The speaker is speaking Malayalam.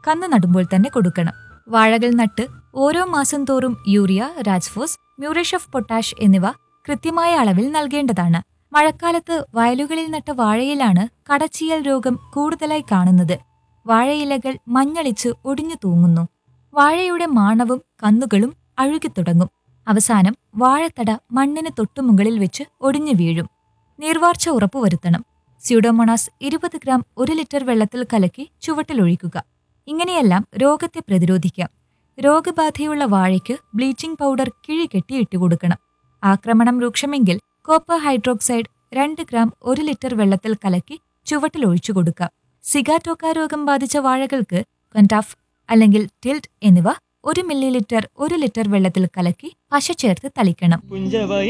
കന്ന് നടുമ്പോൾ തന്നെ കൊടുക്കണം വാഴകൾ നട്ട് ഓരോ മാസം തോറും urea Rajphos muriate of potash എന്നിവ കൃത്യമായ അളവിൽ നൽകേണ്ടതാണ് മഴക്കാലത്ത് വയലുകളിൽ നട്ട വാഴയിലാണ് കടച്ചിയൽ രോഗം കൂടുതലായി കാണുന്നത് വാഴയിലകൾ മഞ്ഞളിച്ച് ഒടിഞ്ഞു തൂങ്ങുന്നു വാഴയുടെ മാണവും കന്നുകളും അഴുകിത്തുടങ്ങും അവസാനം വാഴത്തട മണ്ണിന് തൊട്ടുമുകളിൽ വെച്ച് ഒടിഞ്ഞു വീഴും നീർവാർച്ച ഉറപ്പുവരുത്തണം സ്യൂഡോമോണാസ് ഇരുപത് ഗ്രാം ഒരു ലിറ്റർ വെള്ളത്തിൽ കലക്കി ചുവട്ടിലൊഴിക്കുക ഇങ്ങനെയെല്ലാം രോഗത്തെ പ്രതിരോധിക്കാം രോഗബാധയുള്ള വാഴയ്ക്ക് ബ്ലീച്ചിംഗ് പൗഡർ കിഴി കെട്ടിയിട്ട് കൊടുക്കണം ആക്രമണം രൂക്ഷമെങ്കിൽ കോപ്പർ ഹൈഡ്രോക്സൈഡ് രണ്ട് ഗ്രാം ഒരു ലിറ്റർ വെള്ളത്തിൽ കലക്കി ചുവട്ടിൽ ഒഴിച്ചു കൊടുക്കാം സിഗാറ്റോക്ക രോഗം ബാധിച്ച വാഴകൾക്ക് കൊൻടാഫ് അല്ലെങ്കിൽ ടിൽറ്റ് എന്നിവ ഒരു മില്ലി ലിറ്റർ ഒരു ലിറ്റർ വെള്ളത്തിൽ കലക്കി പശ ചേർത്ത് തളിക്കണം പുഞ്ചവയ